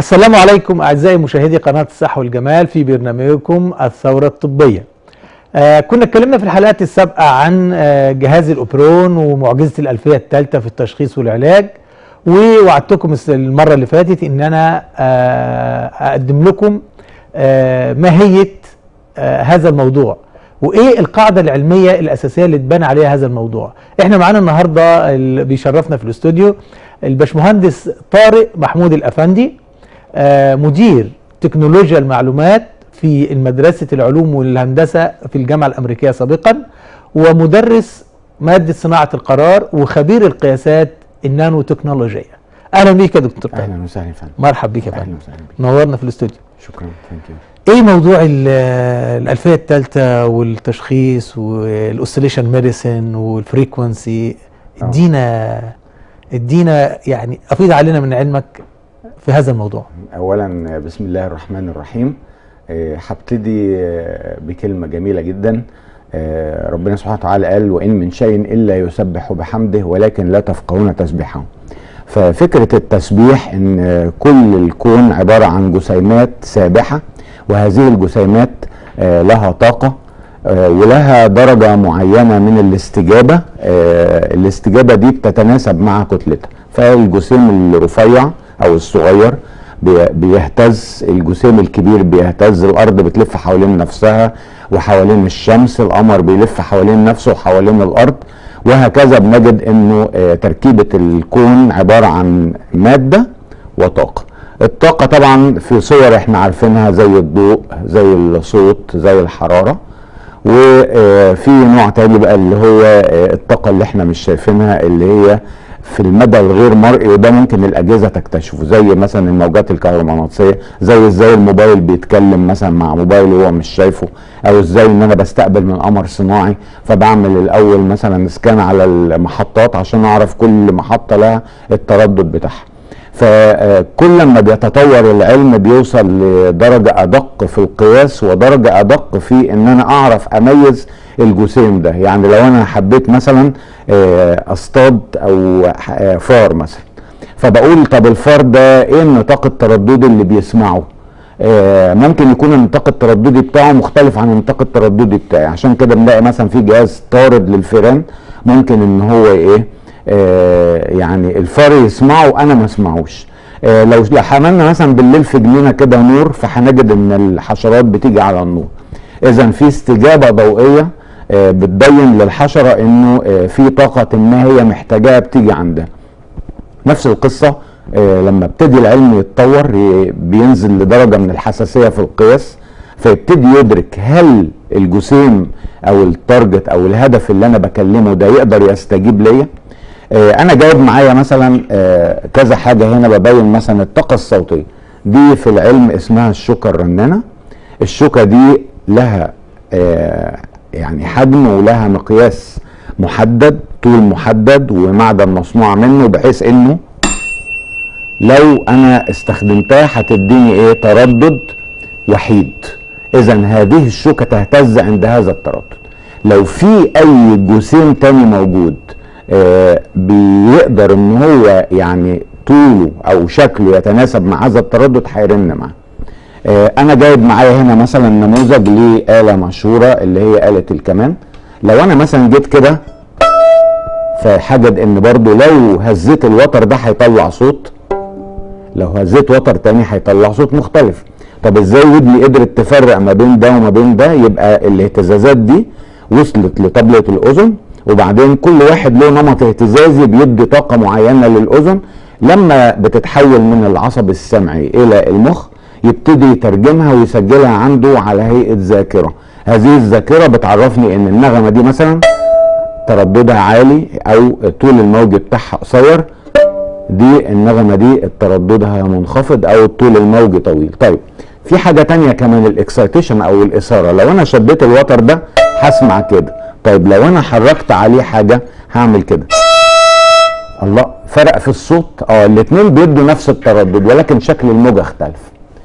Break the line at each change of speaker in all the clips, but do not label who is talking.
السلام عليكم أعزائي مشاهدي قناة الصحة والجمال في برنامجكم الثورة الطبية آه كنا اتكلمنا في الحلقات السابقة عن آه جهاز الأوبرون ومعجزة الألفية الثالثة في التشخيص والعلاج ووعدتكم المرة اللي فاتت إن أنا آه أقدم لكم آه ماهية آه هذا الموضوع وايه القاعده العلميه الاساسيه اللي اتبنى عليها هذا الموضوع احنا معانا النهارده اللي بيشرفنا في الاستوديو الباشمهندس طارق محمود الافندي آه مدير تكنولوجيا المعلومات في مدرسه العلوم والهندسه في الجامعه الامريكيه سابقا ومدرس ماده صناعه القرار وخبير القياسات النانو تكنولوجيه اهلا بيك يا دكتور طارق
اهلا وسهلا يا فندم
مرحب بيك يا
اهلا
فندم
وسهلا بك
نورنا في الاستوديو
شكرا ثانك يو
ايه موضوع ال- الالفيه الثالثه والتشخيص والاوسيليشن ميديسن والفريكونسي
آه.
ادينا ادينا يعني افيض علينا من علمك في هذا الموضوع
اولا بسم الله الرحمن الرحيم آه، هبتدي آه، بكلمه جميله جدا آه، ربنا سبحانه وتعالى قال وان من شيء الا يسبح بحمده ولكن لا تفقهون تسبيحهم ففكره التسبيح ان آه، كل الكون عباره عن جسيمات سابحه وهذه الجسيمات آه، لها طاقه آه، ولها درجة معينة من الاستجابة آه، الاستجابة دي بتتناسب مع كتلتها فالجسيم الرفيع أو الصغير بي- بيهتز الجسيم الكبير بيهتز الأرض بتلف حوالين نفسها وحوالين الشمس القمر بيلف حوالين نفسه وحوالين الأرض وهكذا بنجد انه آه، تركيبة الكون عبارة عن مادة وطاقة الطاقة طبعا في صور احنا عارفينها زي الضوء زي الصوت زي الحرارة وفي نوع تاني بقى اللي هو آه، الطاقة اللي احنا مش شايفينها اللي هي في المدى الغير مرئي وده ممكن الاجهزه تكتشفه زي مثلا الموجات الكهرومغناطيسيه زي ازاي الموبايل بيتكلم مثلا مع موبايل وهو مش شايفه او ازاي ان انا بستقبل من قمر صناعي فبعمل الاول مثلا سكان على المحطات عشان اعرف كل محطه لها التردد بتاعها فكل ما بيتطور العلم بيوصل لدرجة أدق في القياس ودرجة أدق في إن أنا أعرف أميز الجسيم ده يعني لو أنا حبيت مثلا آه، أصطاد أو ح- آه، فار مثلا فبقول طب الفار ده إيه النطاق الترددي اللي بيسمعه آه، ممكن يكون النطاق الترددي بتاعه مختلف عن النطاق الترددي بتاعي عشان كده بنلاقي مثلا في جهاز طارد للفيران ممكن ان هو ايه آه يعني الفار يسمعه انا ما اسمعوش آه لو لو حملنا مثلا بالليل في جنينه كده نور فهنجد ان الحشرات بتيجي على النور اذا في استجابه ضوئيه آه بتبين للحشره انه آه في طاقه ما هي محتاجاها بتيجي عندها نفس القصة آه، لما ابتدي العلم يتطور ي- بينزل لدرجة من الحساسية في القياس فيبتدي يدرك هل الجسيم او التارجت او الهدف اللي انا بكلمه ده يقدر يستجيب ليا آه، انا جايب معايا مثلا آه، كذا حاجة هنا ببين مثلا الطاقة الصوتية دي في العلم اسمها الشوكة الرنانة الشوكة دي لها آه، يعني حجم ولها مقياس محدد طول محدد ومعدن مصنوع منه بحيث انه لو انا استخدمتها هتديني ايه تردد وحيد اذا هذه الشوكة تهتز عند هذا التردد لو في اي جسيم تاني موجود آه بيقدر ان هو يعني طوله او شكله يتناسب مع هذا التردد هيرن معاه آه، انا جايب معايا هنا مثلا نموذج لآلة مشهورة اللي هي آلة الكمان لو انا مثلا جيت كده فحجد ان برضو لو هزيت الوتر ده هيطلع صوت لو هزيت وتر تاني هيطلع صوت مختلف طب ازاي ودني قدرت تفرق ما بين ده وما بين ده يبقى الاهتزازات دي وصلت لطبلة الاذن وبعدين كل واحد له نمط اهتزازي بيدي طاقة معينة للاذن لما بتتحول من العصب السمعي الى المخ يبتدي يترجمها ويسجلها عنده على هيئة ذاكرة هذه الذاكرة بتعرفني ان النغمة دي مثلا ترددها عالي او طول الموج بتاعها قصير دي النغمة دي ترددها منخفض او طول الموج طويل طيب في حاجة تانية كمان الاكسيتيشن او الاثارة لو انا شديت الوتر ده هسمع كده طيب لو انا حركت عليه حاجة هعمل كده الله فرق في الصوت اه الاتنين بيدوا نفس التردد ولكن شكل الموجة اختلف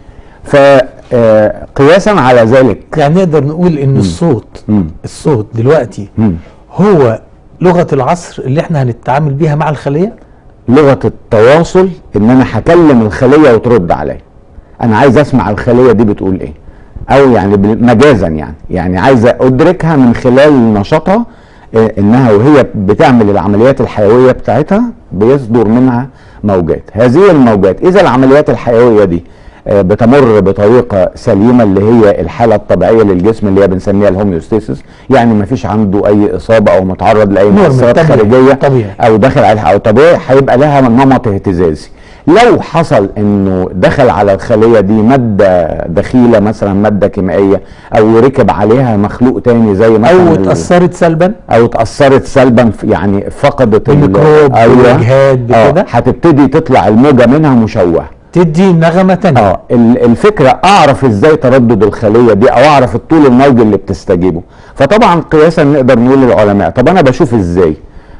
فقياسا على ذلك
يعني نقدر نقول ان الصوت
مم.
الصوت دلوقتي
مم.
هو لغة العصر اللي احنا هنتعامل بيها مع الخلية
لغه التواصل ان انا هكلم الخليه وترد عليا انا عايز اسمع الخليه دي بتقول ايه او يعني بال- مجازا يعني يعني عايز ادركها من خلال نشاطها آه، انها وهي بتعمل العمليات الحيويه بتاعتها بيصدر منها موجات هذه الموجات اذا العمليات الحيويه دي آه، بتمر بطريقه سليمه اللي هي الحاله الطبيعيه للجسم اللي هي بنسميها الهوميوستاسيس يعني ما فيش عنده اي اصابه او متعرض لاي
نورمال،
مؤثرات
طبيعي،
خارجيه
طبيعي.
او داخل عليها او طبيعي هيبقى لها نمط اهتزازي لو حصل انه دخل على الخليه دي ماده دخيله مثلا ماده كيميائيه او ركب عليها مخلوق تاني زي مثلا
او
ال-
اتاثرت سلبا
او اتاثرت سلبا في- يعني فقدت ال-
بالميكروب
أيوة.
بالاجهاد
اه
بكده
هتبتدي تطلع الموجه منها مشوهه
تدي نغمه تانية
اه ال- الفكره اعرف ازاي تردد الخليه دي او اعرف الطول الموجي اللي بتستجيبه فطبعا قياسا نقدر نقول للعلماء طب انا بشوف ازاي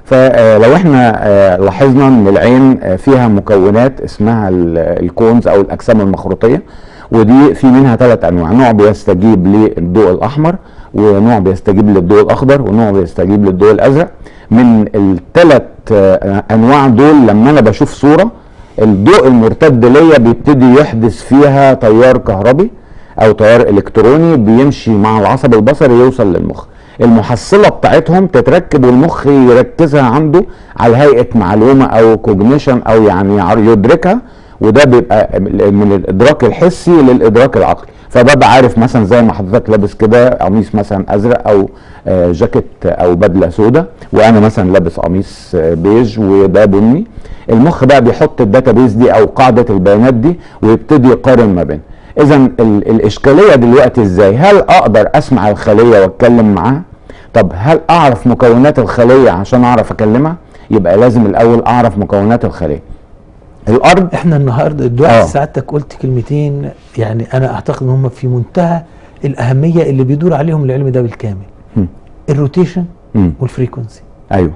فلو احنا آه، لاحظنا ان العين آه، فيها مكونات اسمها ال- الكونز او الاجسام المخروطيه ودي في منها ثلاث انواع نوع بيستجيب للضوء الاحمر ونوع بيستجيب للضوء الاخضر ونوع بيستجيب للضوء الازرق من الثلاث انواع دول لما انا بشوف صوره الضوء المرتد ليا بيبتدي يحدث فيها تيار كهربي او تيار الكتروني بيمشي مع العصب البصري يوصل للمخ المحصله بتاعتهم تتركب والمخ يركزها عنده على هيئه معلومه او كوجنيشن او يعني يعر- يدركها وده بيبقى من الادراك الحسي للادراك العقلي فببقى عارف مثلا زي ما حضرتك لابس كده قميص مثلا ازرق او آه، جاكيت او بدله سوداء وانا مثلا لابس قميص آه، بيج وده بني المخ بقى بيحط الداتابيز دي او قاعده البيانات دي ويبتدي يقارن ما بين اذا ال- الاشكاليه دلوقتي ازاي هل اقدر اسمع الخليه واتكلم معاها طب هل اعرف مكونات الخليه عشان اعرف اكلمها يبقى لازم الاول اعرف مكونات الخليه الارض
احنا النهارده دلوقتي
آه.
سعادتك قلت كلمتين يعني انا اعتقد ان هم في منتهى الاهميه اللي بيدور عليهم العلم ده بالكامل
مم.
الروتيشن
مم.
والفريكونسي
ايوه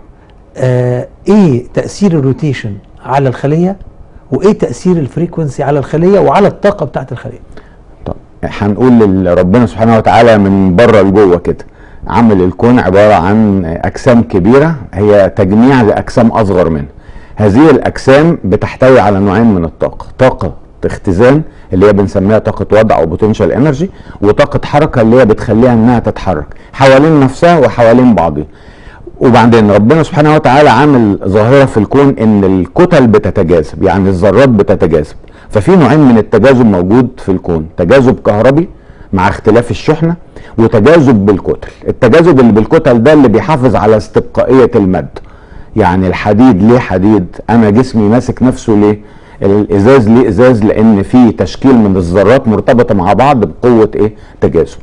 آه ايه تاثير الروتيشن على الخليه وايه تاثير الفريكونسي على الخليه وعلى الطاقه بتاعت الخليه
طب هنقول لربنا سبحانه وتعالى من بره لجوه كده عمل الكون عباره عن اجسام كبيره هي تجميع لاجسام اصغر منها هذه الاجسام بتحتوي على نوعين من الطاقه طاقه اختزان اللي هي بنسميها طاقه وضع او بوتنشال انرجي وطاقه حركه اللي هي بتخليها انها تتحرك حوالين نفسها وحوالين بعضها وبعدين ربنا سبحانه وتعالى عامل ظاهره في الكون ان الكتل بتتجاذب يعني الذرات بتتجاذب ففي نوعين من التجاذب موجود في الكون تجاذب كهربي مع اختلاف الشحنه وتجاذب بالكتل التجاذب اللي بالكتل ده اللي بيحافظ على استبقائيه المد يعني الحديد ليه حديد انا جسمي ماسك نفسه ليه الازاز ليه ازاز لان في تشكيل من الذرات مرتبطه مع بعض بقوه ايه تجاذب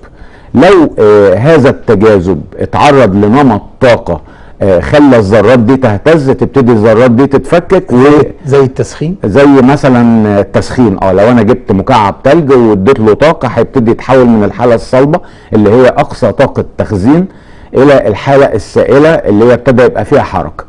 لو آه هذا التجاذب اتعرض لنمط طاقه آه خلى الذرات دي تهتز تبتدي الذرات دي تتفكك و
زي التسخين
زي مثلا التسخين اه لو انا جبت مكعب تلج واديت له طاقه هيبتدي يتحول من الحاله الصلبه اللي هي اقصى طاقه تخزين الى الحاله السائله اللي هي ابتدى يبقى فيها حركه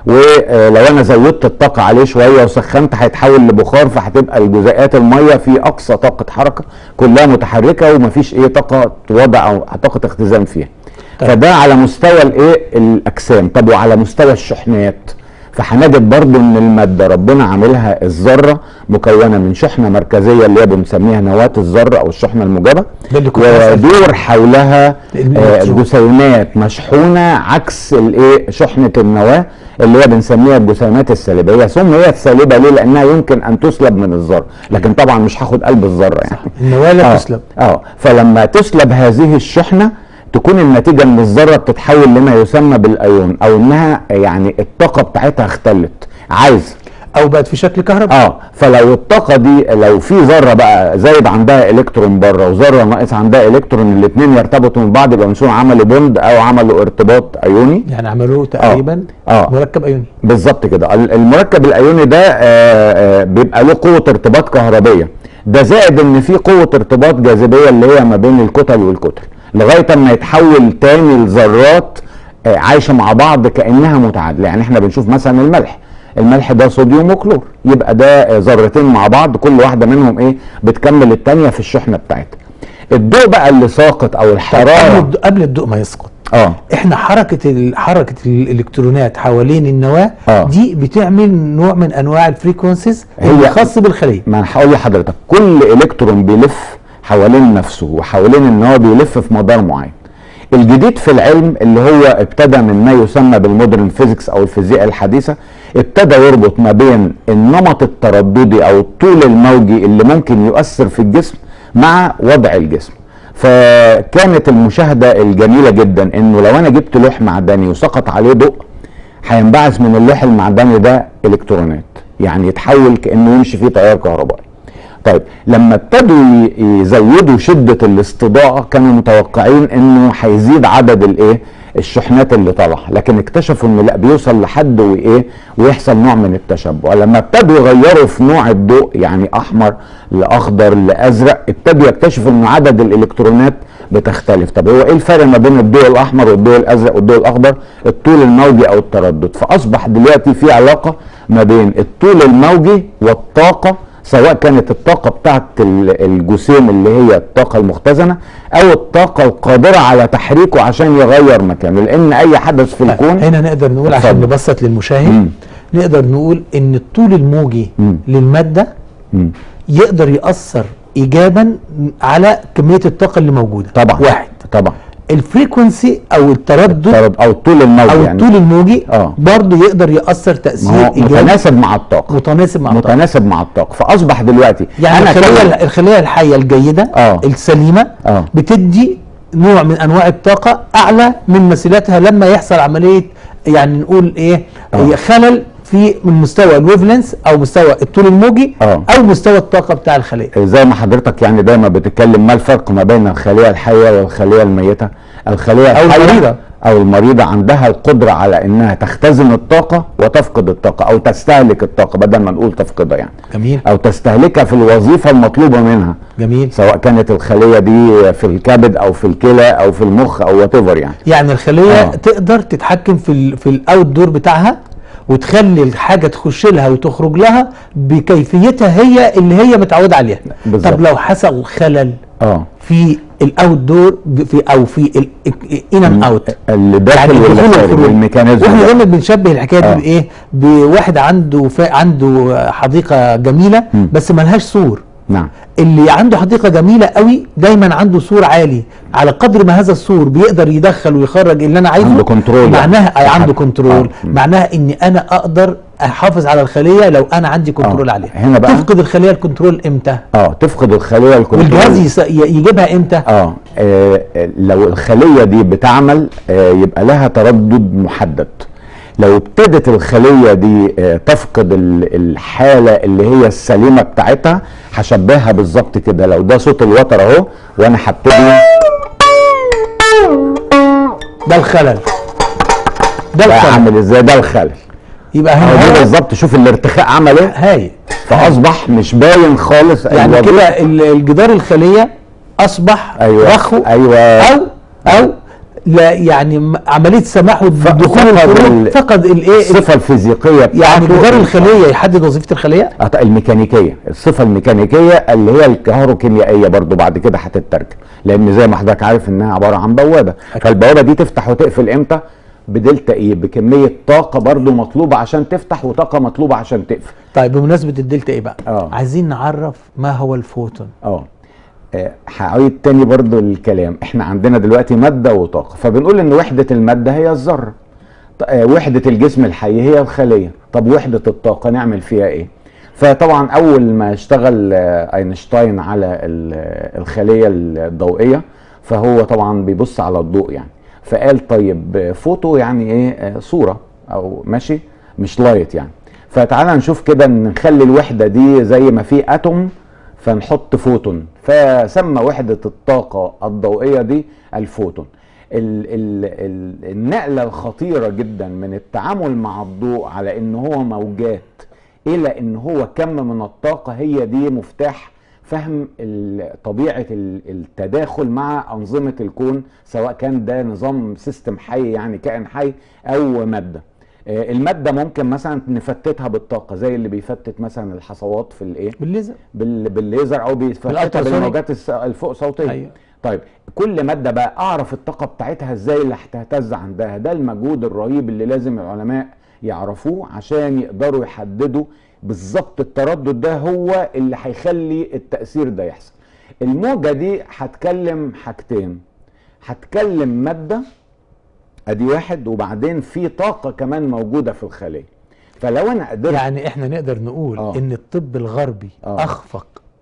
ولو انا زودت الطاقه عليه شويه وسخنت هيتحول لبخار فهتبقى الجزيئات الميه في اقصى طاقه حركه كلها متحركه ومفيش ايه طاقه وضع او طاقه اختزان فيها
طيب.
فده على مستوى الايه الاجسام طب وعلى مستوى الشحنات فهنجد برضو ان الماده ربنا عاملها الذره مكونه من شحنه مركزيه اللي هي بنسميها نواه الذره او الشحنه الموجبه
ده اللي كنت هسأل فيه.
ودور حولها آه،
الإلكترون.
جسيمات مشحونه عكس الايه شحنه النواه اللي هي بنسميها الجسيمات السالبه هي سميت سالبه ليه لانها يمكن ان تسلب من الذره لكن طبعا مش هاخد قلب الذره يعني
النواه لا
آه،
تسلب
اه فلما تسلب هذه الشحنه تكون النتيجه ان الذره بتتحول لما يسمى بالايون او انها يعني الطاقه بتاعتها اختلت عايز
او بقت في شكل كهرباء
اه فلو الطاقه دي لو في ذره بقى زايد عندها الكترون بره وذره ناقص عندها الكترون الاثنين يرتبطوا من بعض يبقى مسموم عملوا بوند او عملوا ارتباط ايوني
يعني عملوه تقريبا
آه.
مركب ايوني
بالظبط كده ال- المركب الايوني ده آه، آه، بيبقى له قوه ارتباط كهربيه ده زائد ان في قوه ارتباط جاذبيه اللي هي ما بين الكتل والكتل لغايه اما يتحول تاني لذرات آه، عايشه مع بعض كانها متعادله يعني احنا بنشوف مثلا الملح الملح ده صوديوم وكلور يبقى ده آه، ذرتين مع بعض كل واحده منهم ايه بتكمل التانيه في الشحنه بتاعتها الضوء بقى اللي ساقط او
قبل
الحراره
الضوء- قبل الضوء ما يسقط
اه
احنا حركه ال- حركه الالكترونات حوالين النواه
آه.
دي بتعمل نوع من انواع الفريكونسيز
هي-
اللي خاص بالخليه
ما انا هقول لحضرتك كل الكترون بيلف حوالين نفسه وحوالين ان هو بيلف في مدار معين الجديد في العلم اللي هو ابتدى من ما يسمى بالمودرن فيزيكس او الفيزياء الحديثه ابتدى يربط ما بين النمط الترددي او الطول الموجي اللي ممكن يؤثر في الجسم مع وضع الجسم فكانت المشاهده الجميله جدا انه لو انا جبت لوح معدني وسقط عليه ضوء هينبعث من اللوح المعدني ده الكترونات يعني يتحول كانه يمشي فيه تيار كهربائي طيب لما ابتدوا ي- يزودوا شده الاستضاءه كانوا متوقعين انه هيزيد عدد الايه الشحنات اللي طالعه لكن اكتشفوا انه لا بيوصل لحد وايه ويحصل نوع من التشبع لما ابتدوا يغيروا في نوع الضوء يعني احمر لاخضر لازرق ابتدوا يكتشفوا ان عدد الالكترونات بتختلف طب هو ايه الفرق ما بين الضوء الاحمر والضوء الازرق والضوء الاخضر الطول الموجي او التردد فاصبح دلوقتي في علاقه ما بين الطول الموجي والطاقه سواء كانت الطاقة بتاعت ال- الجسيم اللي هي الطاقة المختزنة أو الطاقة القادرة على تحريكه عشان يغير مكانه لأن أي حدث في الكون
هنا نقدر نقول عشان
اتفضل.
نبسط للمشاهد
مم.
نقدر نقول ان الطول الموجي
مم.
للماده
مم.
يقدر ياثر ايجابا على كميه الطاقه اللي موجوده
طبعا
واحد
طبعا
الفريكونسي او التردد
الطرد أو الطول الموجي
او
يعني
الطول الموجي
آه.
برضه يقدر ياثر
ما
تاثير
هو
ايجابي
متناسب مع الطاقة
متناسب مع الطاقه
متناسب مع الطاقة فأصبح دلوقتي
يعني
أنا
الخليه
كمان-
الخليه الحيه الجيده
آه.
السليمه
آه.
بتدي نوع من انواع الطاقه اعلى من مثيلاتها لما يحصل عمليه يعني نقول ايه
آه.
خلل في من مستوى الويفلنس او مستوى الطول الموجي
آه.
او مستوى الطاقه بتاع الخليه
زي ما حضرتك يعني دايما بتتكلم ما الفرق ما بين الخلية الحية والخلية الميتة الخلية
أو
الحية
المريضة.
أو المريضة عندها القدرة على إنها تختزن الطاقة وتفقد الطاقة أو تستهلك الطاقة بدل ما نقول تفقدها يعني
جميل
أو تستهلكها في الوظيفة المطلوبة منها
جميل
سواء كانت الخلية دي في الكبد أو في الكلى أو في المخ أو وات يعني
يعني الخليه
آه.
تقدر تتحكم في ال في الاوت دور بتاعها وتخلي الحاجه تخش لها وتخرج لها بكيفيتها هي اللي هي متعوده عليها
بالظبط.
طب لو حصل خلل
اه
في الاوت دور في او في الان اند اوت
اللي داخل
الدخول
واللي خارج
والخروج.
والميكانيزم
واحنا
ده.
دايما بنشبه الحكايه
آه.
دي بايه؟ بواحد عنده فا عنده حديقه جميله
مم.
بس ملهاش سور
نعم
اللي عنده حديقه جميله قوي دايما عنده سور عالي على قدر ما هذا السور بيقدر يدخل ويخرج اللي انا عايزه
عنده كنترول يعني.
معناها أي عنده
تحكم.
كنترول
آه. مم.
معناها اني انا اقدر احافظ على الخليه لو انا عندي كنترول
آه.
عليها
هنا بقى-
تفقد الخليه الكنترول امتى
اه تفقد الخلية الكنترول
والجهاز يس- ي- يجيبها امتى
اه آه، آه، لو الخلية دي بتعمل آه، يبقى لها تردد محدد لو ابتدت الخلية دي آه، تفقد ال- الحالة اللي هي السليمة بتاعتها هشبهها بالظبط كده لو ده صوت الوتر اهو وانا هبتدي
ده الخلل ده
بقى
الخلل
عامل ازاي ده الخلل
يبقى
اهو
هنا
دي
هو-
بالظبط شوف الارتخاء عمل ايه
هاي
فاصبح مش باين خالص
يعني
الوظيفة.
كده ال- الجدار الخليه اصبح
ايوه
رخو
ايوه
او او لا يعني م- عمليه سماح بالدخول
فقد
والخروج
ال-
فقد الايه
الصفة الفيزيقية
يعني
بتاعته
جدار الخليه يحدد وظيفه الخليه
أط- الميكانيكيه الصفه الميكانيكيه اللي هي الكهروكيميائيه برضو بعد كده هتترجم لان زي ما حضرتك عارف انها عباره عن بوابه فالبوابه دي تفتح وتقفل امتى بدلتا ايه بكميه طاقه برضو مطلوبه عشان تفتح وطاقه مطلوبه عشان تقفل
طيب بمناسبه الدلتا ايه بقى
آه.
عايزين نعرف ما هو الفوتون
اه آه، هعيد تاني برضو الكلام احنا عندنا دلوقتي مادة وطاقة فبنقول ان وحدة المادة هي الذرة ط- آه، وحدة الجسم الحي هي الخلية طب وحدة الطاقة نعمل فيها ايه فطبعا اول ما اشتغل آه، اينشتاين على ال- آه، الخلية الضوئية فهو طبعا بيبص على الضوء يعني فقال طيب آه، فوتو يعني ايه آه، صورة او ماشي مش لايت يعني فتعالى نشوف كده ان نخلي الوحدة دي زي ما في اتوم فنحط فوتون فسمى وحدة الطاقة الضوئية دي الفوتون ال ال ال النقلة الخطيرة جدا من التعامل مع الضوء على ان هو موجات الى ان هو كم من الطاقة هي دي مفتاح فهم ال- طبيعة ال- التداخل مع أنظمة الكون سواء كان ده نظام سيستم حي يعني كائن حي أو مادة آه، المادة ممكن مثلا نفتتها بالطاقة زي اللي بيفتت مثلا الحصوات في الايه
بالليزر
بال- بالليزر او بيفتتها
بالألتراسونيك.
بالموجات الس- الفوق صوتيه
أيوة.
طيب كل ماده بقى اعرف الطاقه بتاعتها ازاي اللي هتهتز عندها ده المجهود الرهيب اللي لازم العلماء يعرفوه عشان يقدروا يحددوا بالظبط التردد ده هو اللي هيخلي التاثير ده يحصل الموجه دي هتكلم حاجتين هتكلم ماده ادي واحد وبعدين في طاقه كمان موجوده في الخليه فلو انا قدرت
يعني احنا نقدر نقول
آه.
ان الطب الغربي
آه.
اخفق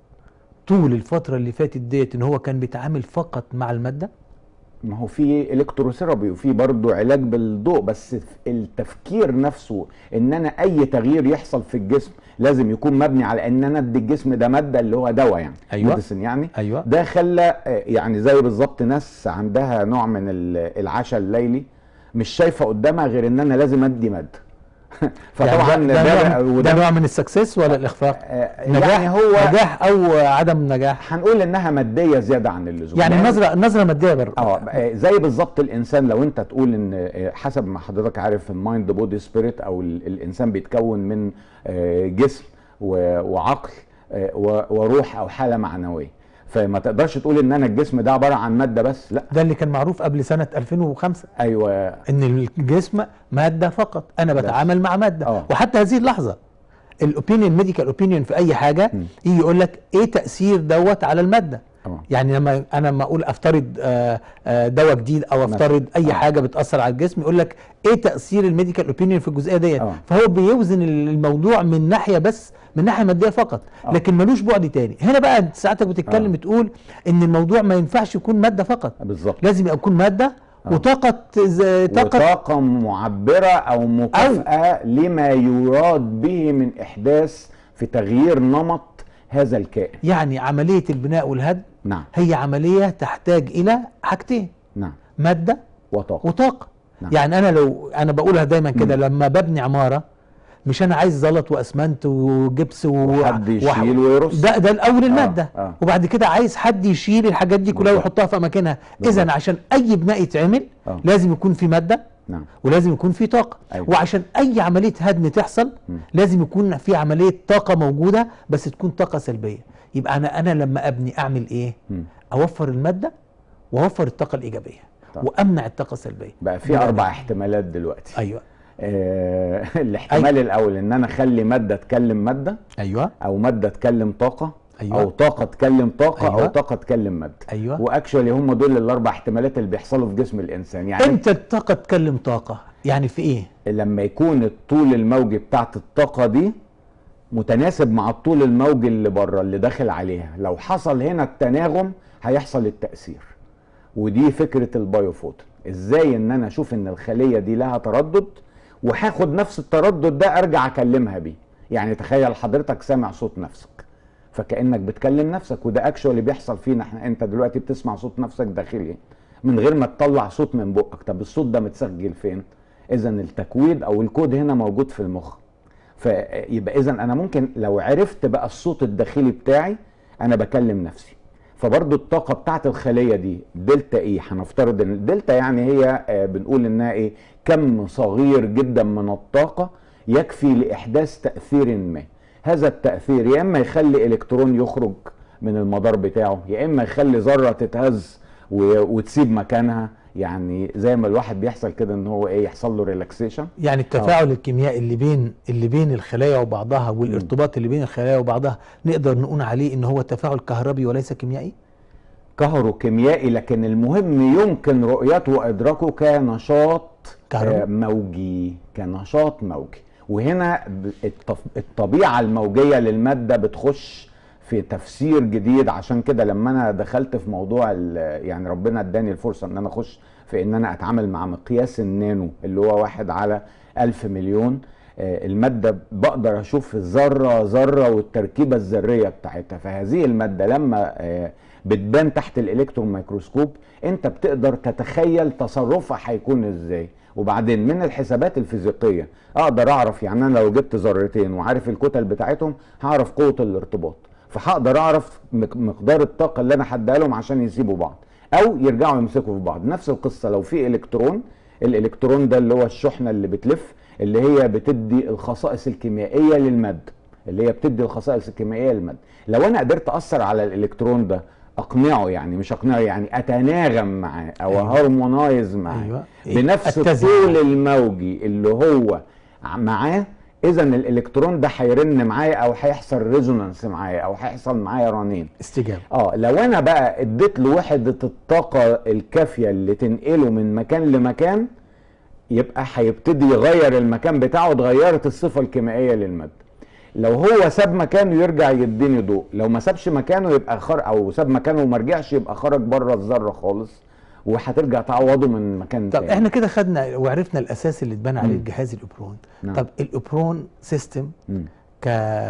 طول الفتره اللي فاتت ديت ان هو كان بيتعامل فقط مع الماده
ما هو في الكتروثيرابي وفي برضه علاج بالضوء بس التفكير نفسه ان انا اي تغيير يحصل في الجسم لازم يكون مبني على ان انا ادي الجسم ده ماده اللي هو دواء يعني
أيوة.
ميديسن يعني
ايوه
ده خلى آه، يعني زي بالظبط ناس عندها نوع من ال- العشاء الليلي مش شايفه قدامها غير ان انا لازم ادي ماده فطبعا
يعني ده, ده, نوع,
وده-
ده نوع من السكسس ولا الاخفاق
آه،
نجاح
يعني هو
نجاح او عدم نجاح
هنقول انها ماديه زياده عن اللزوم
يعني النظره النظره ماديه برضه
اه آه، زي بالظبط الانسان لو انت تقول ان آه، حسب ما حضرتك عارف المايند بودي سبيريت او ال- الانسان بيتكون من آه، جسم و- وعقل آه، و- وروح او حاله معنويه فما تقدرش تقول ان انا الجسم ده عباره عن ماده بس لا
ده اللي كان معروف قبل سنه 2005
ايوه
ان الجسم ماده فقط انا
بس.
بتعامل مع ماده
آه.
وحتى هذه اللحظه الاوبينيون ميديكال اوبينيون في اي حاجه
م.
يجي يقول لك ايه تاثير دوت على الماده
اه
يعني لما انا لما اقول افترض آه، آه، دواء جديد او افترض اي
آه.
حاجه بتاثر على الجسم يقول لك ايه تاثير الميديكال اوبينيون في الجزئيه ديت
آه.
فهو بيوزن الموضوع من ناحيه بس من ناحيه ماديه فقط
آه.
لكن ملوش بعد تاني هنا بقى ساعتك بتتكلم
آه.
تقول ان الموضوع ما ينفعش يكون ماده فقط
بالظبط
لازم يكون ماده
آه.
وطاقه ز- طاقه
وطاقة معبرة أو مكافأة لما يراد به من إحداث في تغيير نمط هذا الكائن
يعني عمليه البناء والهدم
نعم
هي عمليه تحتاج الى حاجتين
نعم
ماده
وطاقة
وطاقه
نعم.
يعني انا لو انا بقولها دايما كده
مم.
لما ببني عماره مش انا عايز زلط واسمنت وجبس و...
وحد
وح-
يشيل ويرص
ده ده الاول الماده
آه.
وبعد كده عايز حد يشيل الحاجات دي كلها
بالظبط.
ويحطها في اماكنها
بالظبط.
اذا عشان اي بناء يتعمل
آه.
لازم يكون في ماده
نعم
ولازم يكون في طاقه
أيوة.
وعشان اي عمليه هدم تحصل
مم.
لازم يكون في عمليه طاقه موجوده بس تكون طاقه سلبيه يبقى انا انا لما ابني اعمل ايه
مم.
اوفر الماده واوفر الطاقه الايجابيه
طب.
وامنع الطاقه السلبيه
بقى في
ده
أربع
ده.
احتمالات دلوقتي
ايوه
آه الاحتمال الأول إن أنا أخلي مادة تكلم مادة
ايوه
أو مادة تكلم طاقة
أيوة.
أو طاقة تكلم طاقة
أيوة.
أو طاقة تكلم مادة
ايوه
واكشولي هم دول الاربع احتمالات اللي بيحصلوا في جسم الانسان يعني
امتى الطاقه تكلم طاقه يعني في ايه
لما يكون الطول الموجي بتاعت الطاقة دي متناسب مع الطول الموجي اللي بره اللي داخل عليها لو حصل هنا التناغم هيحصل التأثير ودي فكرة البايوفوتون ازاي ان انا اشوف ان الخلية دي لها تردد وهاخد نفس التردد ده ارجع اكلمها بيه يعني تخيل حضرتك سامع صوت نفسك فكأنك بتكلم نفسك وده اكشولي بيحصل فينا احنا انت دلوقتي بتسمع صوت نفسك داخلي من غير ما تطلع صوت من بقك طب الصوت ده متسجل فين اذا التكويد او الكود هنا موجود في المخ فيبقى اذا انا ممكن لو عرفت بقى الصوت الداخلي بتاعي انا بكلم نفسي فبرضو الطاقه بتاعت الخليه دي دلتا ايه هنفترض ان الدلتا يعني هي آه، بنقول انها ايه كم صغير جدا من الطاقه يكفي لاحداث تاثير ما هذا التاثير يا اما يخلي الكترون يخرج من المدار بتاعه يا اما يخلي ذره تتهز و- وتسيب مكانها يعني زي ما الواحد بيحصل كده ان هو ايه يحصل له ريلاكسيشن
يعني التفاعل الكيميائي اللي بين اللي بين الخلايا وبعضها والارتباط اللي بين الخلايا وبعضها نقدر نقول عليه ان هو تفاعل كهربي وليس كيميائي
كهروكيميائي لكن المهم يمكن رؤيته وادراكه كنشاط
كهرباء.
آه، موجي كنشاط موجي وهنا ب- الطف- الطبيعه الموجيه للماده بتخش في تفسير جديد عشان كده لما انا دخلت في موضوع ال- يعني ربنا اداني الفرصه ان انا اخش في ان انا اتعامل مع مقياس النانو اللي هو واحد على ألف مليون آه، المادة بقدر أشوف الذرة ذرة والتركيبة الذرية بتاعتها فهذه المادة لما آه، بتبان تحت الإلكترون ميكروسكوب أنت بتقدر تتخيل تصرفها هيكون إزاي وبعدين من الحسابات الفيزيقية أقدر أعرف يعني أنا لو جبت ذرتين وعارف الكتل بتاعتهم هعرف قوة الارتباط فهقدر أعرف مق- مقدار الطاقة اللي أنا هديها لهم عشان يسيبوا بعض أو يرجعوا يمسكوا في بعض نفس القصة لو في إلكترون الإلكترون ده اللي هو الشحنة اللي بتلف اللي هي بتدي الخصائص الكيميائيه للماده اللي هي بتدي الخصائص الكيميائيه للماده لو انا قدرت اثر على الالكترون ده اقنعه يعني مش اقنعه يعني اتناغم معاه او
أيوة.
هارمونايز معاه
أيوة.
بنفس
أتزن
الطول
معاه.
الموجي اللي هو ع- معاه اذا الالكترون ده هيرن معايا او هيحصل ريزونانس معايا او هيحصل معايا رنين
استجابه
اه لو انا بقى اديت له وحده الطاقه الكافيه اللي تنقله من مكان لمكان يبقى هيبتدي يغير المكان بتاعه اتغيرت الصفه الكيميائيه للماده لو هو ساب مكانه يرجع يديني ضوء لو ما سابش مكانه يبقى خر او ساب مكانه وما رجعش يبقى خرج بره الذره خالص وهترجع تعوضه من مكان
طب
تاني
احنا كده خدنا وعرفنا الاساس اللي اتبنى عليه
مم.
الجهاز الاوبرون
نعم.
طب الاوبرون سيستم
مم.
ك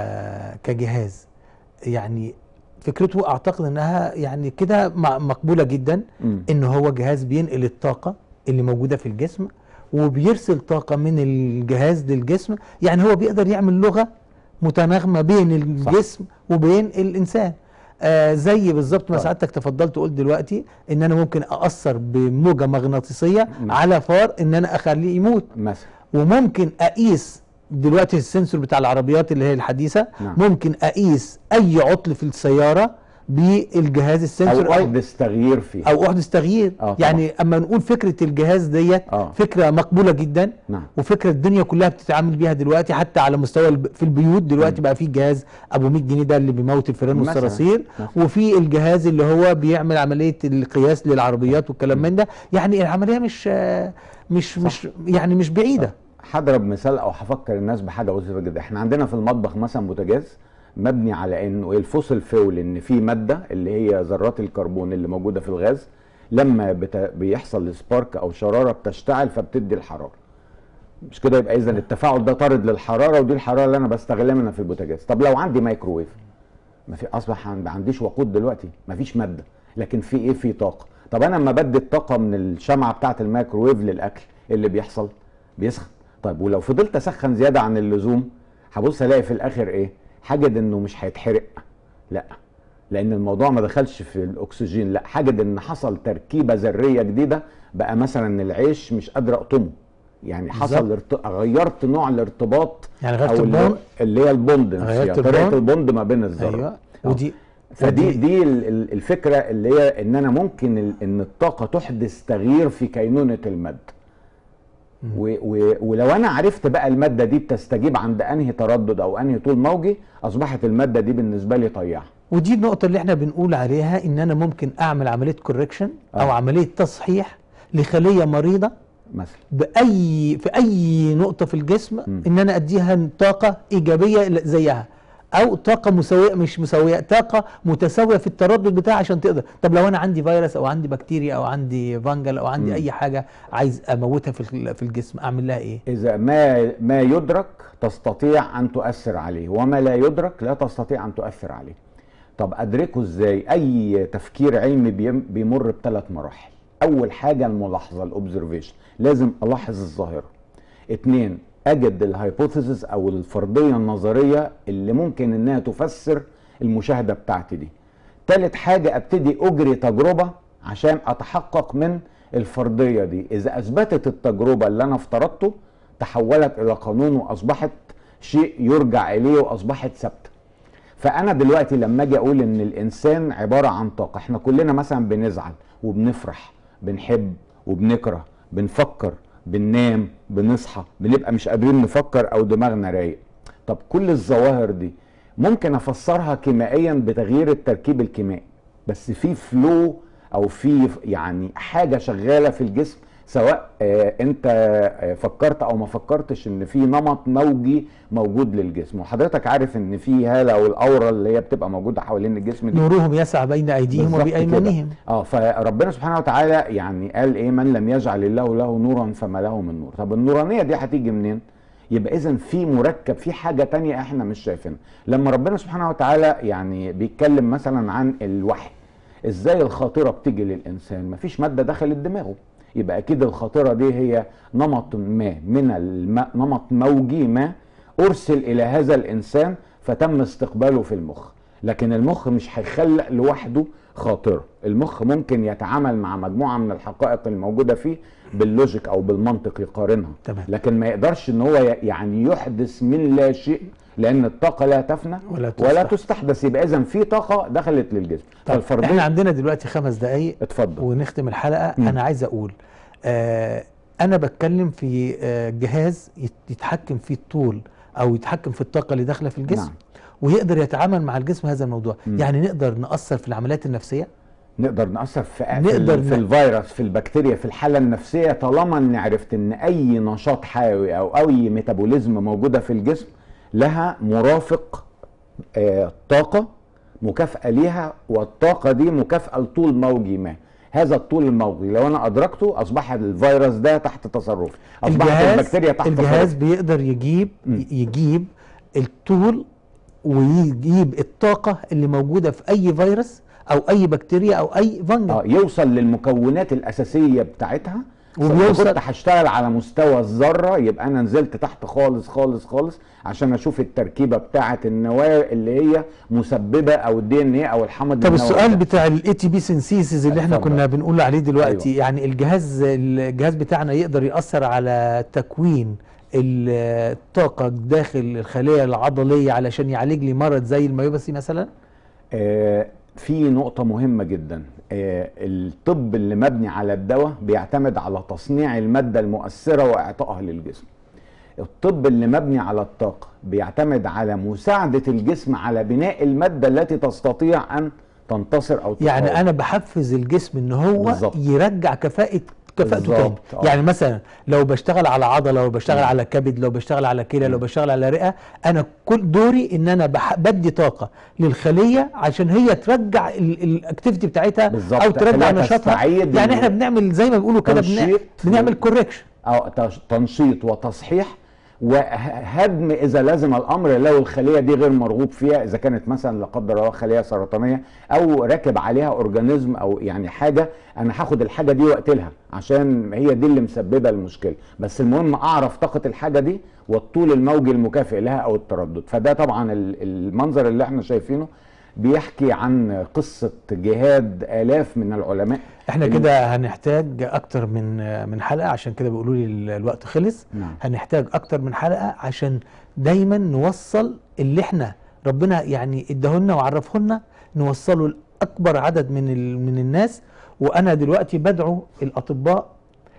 كجهاز يعني فكرته اعتقد انها يعني كده م- مقبوله جدا
مم.
ان هو جهاز بينقل الطاقه اللي موجوده في الجسم وبيرسل طاقه من الجهاز للجسم يعني هو بيقدر يعمل لغه متناغمه بين الجسم وبين الانسان آه زي بالظبط ما
طيب.
سعادتك تفضلت وقلت دلوقتي ان انا ممكن ااثر بموجه مغناطيسيه
نعم.
على فار ان انا اخليه يموت
مثلا
وممكن اقيس دلوقتي السنسور بتاع العربيات اللي هي الحديثه
نعم.
ممكن اقيس اي عطل في السياره بالجهاز
او
السنسور او,
احدث تغيير فيه
أو احدث تغيير
آه، طبعا.
يعني اما نقول فكره الجهاز ديت
آه.
فكره مقبوله جدا
نعم
وفكره الدنيا كلها بتتعامل بيها دلوقتي حتى على مستوى الب... في البيوت دلوقتي
مم.
بقى في جهاز ابو 100 جنيه ده اللي بيموت الفيران
مثلاً.
والصراصير
مثلاً.
وفي الجهاز اللي هو بيعمل عمليه القياس للعربيات والكلام من ده يعني العمليه مش آه، مش
صح.
مش يعني مش بعيده
هضرب مثال او هفكر الناس بحاجه بسيطه جدا احنا عندنا في المطبخ مثلا بوتاجاز مبني على انه الفوسل فيول ان في ماده اللي هي ذرات الكربون اللي موجوده في الغاز لما بت... بيحصل سبارك او شراره بتشتعل فبتدي الحراره مش كده يبقى اذا التفاعل ده طارد للحراره ودي الحراره اللي انا بستغلها منها في البوتاجاز طب لو عندي مايكروويف ما في اصبح ما عنديش وقود دلوقتي ما فيش ماده لكن في ايه في طاقه طب انا لما بدي الطاقه من الشمعه بتاعه الميكروويف للاكل إيه اللي بيحصل بيسخن طيب ولو فضلت اسخن زياده عن اللزوم هبص الاقي في الاخر ايه هجد انه مش هيتحرق لا لان الموضوع ما دخلش في الاكسجين لا هجد ان حصل تركيبه ذريه جديده بقى مثلا العيش مش قادر اقطمه يعني حصل ارت... غيرت نوع الارتباط
يعني غيرت
او اللي,
البوند
اللي هي البوند
غيرت
نفسها طريقه
البوند.
البوند ما بين الذرات
ايوه
آه.
ودي
فدي
ودي-
دي ال- ال- الفكره اللي هي ان انا ممكن ال- ان الطاقه تحدث تغيير في كينونه الماده
مم.
و و ولو انا عرفت بقى الماده دي بتستجيب عند انهي تردد او انهي طول موجي اصبحت الماده دي بالنسبه لي طيعه
ودي النقطة اللي احنا بنقول عليها ان انا ممكن اعمل عملية كوركشن او
آه.
عملية تصحيح لخلية مريضة
مثلا
باي في اي نقطة في الجسم
مم.
ان انا اديها طاقة ايجابية زيها او طاقة مساوية مش مساوية طاقة متساوية في التردد بتاعها عشان تقدر طب لو انا عندي فيروس او عندي بكتيريا او عندي فانجل او عندي
مم.
اي حاجة عايز اموتها في ال- في الجسم اعمل لها ايه
اذا ما ما يدرك تستطيع ان تؤثر عليه وما لا يدرك لا تستطيع ان تؤثر عليه طب ادركه ازاي اي تفكير علمي بيم- بيمر بثلاث مراحل اول حاجه الملاحظه الاوبزرفيشن لازم الاحظ الظاهره اتنين اجد الهايبوثيسز او الفرضيه النظريه اللي ممكن انها تفسر المشاهده بتاعتي دي تالت حاجه ابتدي اجري تجربه عشان اتحقق من الفرضيه دي اذا اثبتت التجربه اللي انا افترضته تحولت الى قانون واصبحت شيء يرجع اليه واصبحت ثابته فانا دلوقتي لما اجي اقول ان الانسان عباره عن طاقه احنا كلنا مثلا بنزعل وبنفرح بنحب وبنكره بنفكر بننام بنصحى بنبقى مش قادرين نفكر او دماغنا رايق طب كل الظواهر دي ممكن افسرها كيميائيا بتغيير التركيب الكيميائي بس في فلو او في يعني حاجه شغاله في الجسم سواء آه انت آه فكرت او ما فكرتش ان في نمط موجي موجود للجسم وحضرتك عارف ان في هاله او الاوره اللي هي بتبقى موجوده حوالين الجسم دي
نورهم يسعى بين ايديهم
بالظبط
وبايمانهم
كده. اه فربنا سبحانه وتعالى يعني قال ايه من لم يجعل الله له نورا فما له من نور طب النورانيه دي هتيجي منين يبقى اذا في مركب في حاجه تانية احنا مش شايفينها لما ربنا سبحانه وتعالى يعني بيتكلم مثلا عن الوحي ازاي الخاطره بتيجي للانسان مفيش ماده دخلت دماغه يبقى اكيد الخاطره دي هي نمط ما من الم... نمط موجي ما ارسل الى هذا الانسان فتم استقباله في المخ لكن المخ مش هيخلق لوحده خاطره المخ ممكن يتعامل مع مجموعه من الحقائق الموجوده فيه باللوجيك او بالمنطق يقارنها
تمام.
لكن ما يقدرش ان هو ي- يعني يحدث من لا شيء لان الطاقه لا تفنى
ولا
ولا
تستحدث.
تستحدث يبقى اذا في طاقه دخلت للجسم
طب احنا
فالفرضيه
عندنا دلوقتي خمس دقايق
اتفضل
ونختم الحلقه
مم.
انا عايز اقول آه انا بتكلم في آه جهاز يت- يتحكم في الطول او يتحكم في الطاقه اللي داخله في الجسم
نعم.
ويقدر يتعامل مع الجسم هذا الموضوع
مم.
يعني نقدر نأثر في العمليات النفسيه
نقدر نأثر في
نقدر
في, في
ن-
الفيروس في البكتيريا في الحالة النفسية طالما ان عرفت ان اي نشاط حيوي او اي ميتابوليزم موجودة في الجسم لها مرافق آه طاقة مكافأة ليها والطاقة دي مكافأة لطول موجي ما هذا الطول الموجي لو انا ادركته اصبح الفيروس ده تحت تصرفي اصبحت
الجهاز
البكتيريا تحت
الجهاز
تصرفي
بيقدر يجيب
مم.
يجيب الطول ويجيب الطاقه اللي موجوده في اي فيروس او اي بكتيريا او اي فنجل
اه يوصل للمكونات الاساسيه بتاعتها
وبيوصل-
كنت هشتغل على مستوى الذره يبقى انا نزلت تحت خالص خالص خالص عشان اشوف التركيبه بتاعه النواه اللي هي مسببه او الدي ان ايه او الحمض
طب
النووي
السؤال
ده.
بتاع الاي تي بي سينسيسز اللي احنا
اتفضل.
كنا بنقول عليه دلوقتي
أيوة.
يعني الجهاز الجهاز بتاعنا يقدر يأثر على تكوين الطاقة داخل الخلية العضلية علشان يعالج لي مرض زي الميوباثي مثلا
آه في نقطه مهمه جدا آه الطب اللي مبني على الدواء بيعتمد على تصنيع الماده المؤثره واعطائها للجسم الطب اللي مبني على الطاقة بيعتمد على مساعدة الجسم على بناء المادة التي تستطيع أن تنتصر أو تقاوم.
يعني انا بحفز الجسم ان هو
بالظبط.
يرجع كفاءة كفاءته تاني
بالظبط، آه.
يعني مثلا لو بشتغل على عضله لو بشتغل على كبد لو بشتغل على كلى لو بشتغل على رئه انا كل دوري ان انا بح- بدي طاقه للخليه عشان هي ترجع الاكتيفيتي بتاعتها
بالظبط،
او ترجع
خليها
نشاطها
تستعيد
يعني
ال-
احنا بنعمل زي ما بيقولوا كده بنع-
تنشيط.
بنعمل كوركشن
أو تش- تنشيط وتصحيح وهدم اذا لزم الامر لو الخليه دي غير مرغوب فيها اذا كانت مثلا لا قدر الله خليه سرطانيه او راكب عليها اورجانيزم او يعني حاجه انا هاخد الحاجه دي واقتلها عشان هي دي اللي مسببه المشكله بس المهم اعرف طاقه الحاجه دي والطول الموجي المكافئ لها او التردد فده طبعا ال- المنظر اللي احنا شايفينه بيحكي عن قصه جهاد الاف من العلماء
احنا
ال-
كده هنحتاج اكتر من من حلقه عشان كده بيقولوا لي ال- الوقت خلص
نعم.
هنحتاج اكتر من حلقه عشان دايما نوصل اللي احنا ربنا يعني اداهولنا وعرفهولنا نوصله لاكبر عدد من ال- من الناس وانا دلوقتي بدعو الاطباء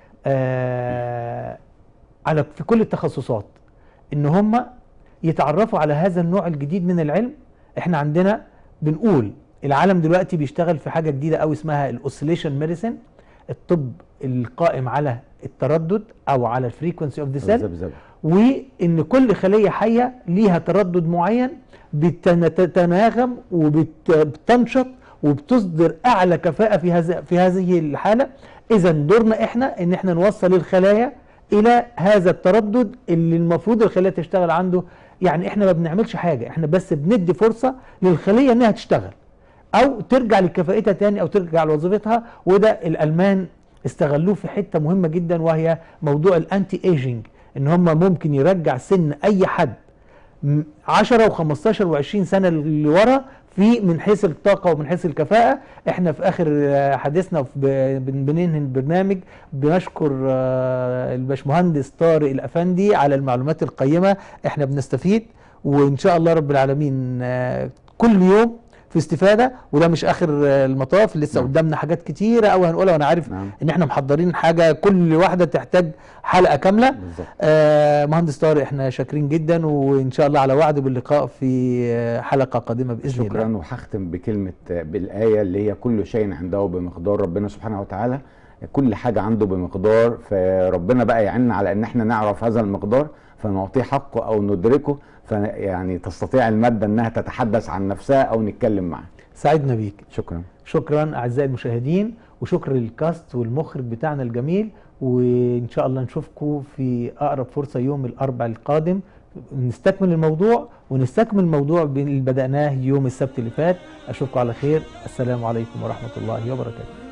آه على في كل التخصصات ان هم يتعرفوا على هذا النوع الجديد من العلم احنا عندنا بنقول العالم دلوقتي بيشتغل في حاجه جديده قوي اسمها الاوسيليشن ميديسن الطب القائم على التردد او على الفريكونسي اوف ذا سيل
الذبذبة.
وان كل خليه حيه ليها تردد معين بتتناغم وبتنشط وبتصدر اعلى كفاءه في هذا في هذه الحاله اذا دورنا احنا ان احنا نوصل الخلايا الى هذا التردد اللي المفروض الخليه تشتغل عنده يعني احنا ما بنعملش حاجه احنا بس بندي فرصه للخليه انها تشتغل او ترجع لكفاءتها تاني او ترجع لوظيفتها وده الالمان استغلوه في حته مهمه جدا وهي موضوع الانتي ايجينج ان هم ممكن يرجع سن اي حد م- 10 و15 و20 سنه لورا في من حيث الطاقه ومن حيث الكفاءه احنا في اخر آه، حديثنا وفي ب- بن- بننهي البرنامج بنشكر آه، الباشمهندس طارق الافندي على المعلومات القيمه احنا بنستفيد وان شاء الله رب العالمين آه، كل يوم في استفاده وده مش اخر آه، المطاف لسه
نعم.
قدامنا حاجات كتيره قوي هنقولها وانا عارف
نعم.
ان احنا محضرين حاجه كل واحده تحتاج حلقه كامله
بالظبط.
آه مهندس طارق احنا شاكرين جدا وان شاء الله على وعد باللقاء في آه، حلقه قادمه باذن الله
شكرا وهختم بكلمة بالآية اللي هي كل شيء عنده بمقدار ربنا سبحانه وتعالى كل حاجة عنده بمقدار فربنا بقى يعيننا على ان احنا نعرف هذا المقدار فنعطيه حقه او ندركه فيعني تستطيع المادة انها تتحدث عن نفسها او نتكلم معها
سعدنا بيك
شكرا
شكرا اعزائي المشاهدين وشكر للكاست والمخرج بتاعنا الجميل وان شاء الله نشوفكم في اقرب فرصه يوم الاربعاء القادم نستكمل الموضوع ونستكمل الموضوع اللي بدأناه يوم السبت اللي فات اشوفكم على خير السلام عليكم ورحمه الله وبركاته